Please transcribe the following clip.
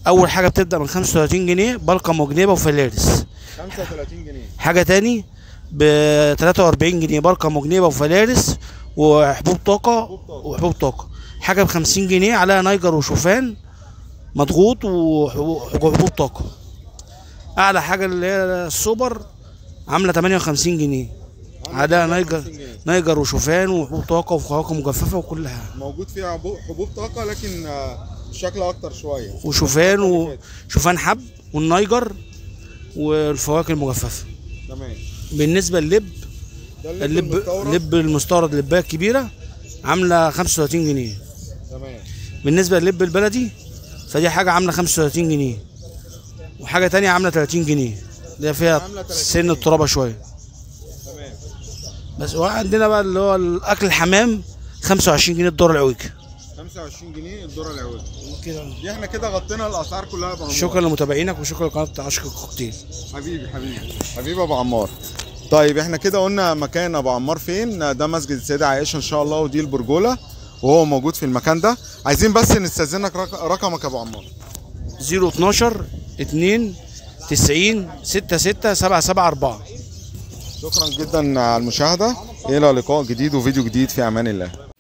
اول حاجه بتبدا من 35 جنيه بلقم وجنيبه وفلارس 35 جنيه حاجه تاني ب 43 جنيه بلقم وجنيبه وفلارس وحبوب طاقه وحبوب طاقه حاجه ب 50 جنيه عليها نايجر وشوفان مضغوط وحبوب طاقه اعلى حاجه اللي هي السوبر عامله 58 جنيه عليها نايجر 58 جنيه. نايجر وشوفان وحبوب طاقه وفواكه مجففه وكل حاجه موجود فيها حبوب حبوب طاقه لكن آه، بشكل اكتر شويه وشوفان وشوفان حب والنايجر والفواكه المجففه تمام بالنسبه للب ده اللب اللب المستورد. اللب المستورد اللبايه الكبيره عامله 35 جنيه تمام بالنسبه للب البلدي فدي حاجه عامله 35 جنيه وحاجه تانية عامله 30 جنيه اللي فيها عاملة 30 سن الترابه شويه تمام بس وعندنا بقى اللي هو الاكل الحمام 25 جنيه الدور العويج 25 جنيه الذره العوج كده دي احنا كده غطينا الاسعار كلها يا ابو عمار شكرا لمتابعينك وشكرا لقناه عشق الكوكتيل حبيبي حبيبي حبيبي ابو عمار طيب احنا كده قلنا مكان ابو عمار فين ده مسجد السيده عائشه ان شاء الله ودي البرجوله وهو موجود في المكان ده عايزين بس نستاذنك رق- رقمك يا ابو عمار 012 2 90 66 774 شكرا جدا على المشاهده الى لقاء جديد وفيديو جديد في امان الله